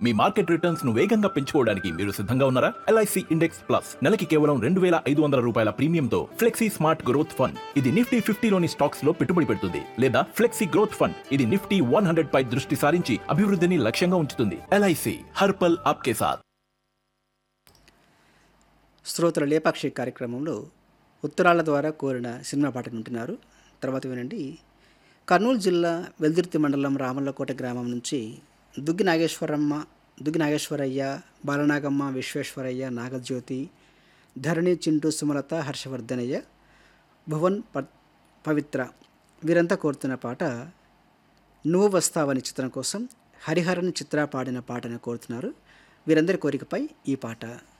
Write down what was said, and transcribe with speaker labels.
Speaker 1: మీ market returns ను వేగంగా పెంచుకోవడానికి మీరు సిద్ధంగా ఉన్నారా ఎల్ఐసి ఇండెక్స్ ప్లస్ నెలకి కేవలం రెండు వేల ఐదు వందల రూపాయల ప్రీమియంతో ఫ్లెక్సీ స్మార్ట్ గ్రోత్ ఫండ్ ఇది నిఫ్టీ ఫిఫ్టీలోని స్టాక్స్ లో పెట్టుబడి పెడుతుంది లేదా ఫ్లెక్సీ గ్రోత్ ఫండ్ ఇది నిఫ్టీ వన్ హండ్రెడ్ పై దృష్టి సారించి అభివృద్ధిని లక్ష్యంగా ఉంచుతుంది ఎల్ఐసి హర్పల్ ఆప్కే సాథ్
Speaker 2: శ్రోతల లేపాక్షి కార్యక్రమంలో ఉత్తరాల ద్వారా కోరిన సినిమా పాటను వింటున్నారు తర్వాత వినండి కర్నూలు జిల్లా వెల్దుర్తి మండలం రామల్లకోట గ్రామం నుంచి దుగ్గి నాగేశ్వరమ్మ దుగ్గి నాగేశ్వరయ్య బాలనాగమ్మ విశ్వేశ్వరయ్య నాగజ్యోతి ధరణి చింటూ సుమలత హర్షవర్ధనయ్య భువన్ ప పవిత్ర వీరంతా కోరుతున్న పాట నువ్వు వస్తావని చిత్రం కోసం హరిహరన్ చిత్ర పాడిన పాటను కోరుతున్నారు వీరందరి కోరికపై ఈ పాట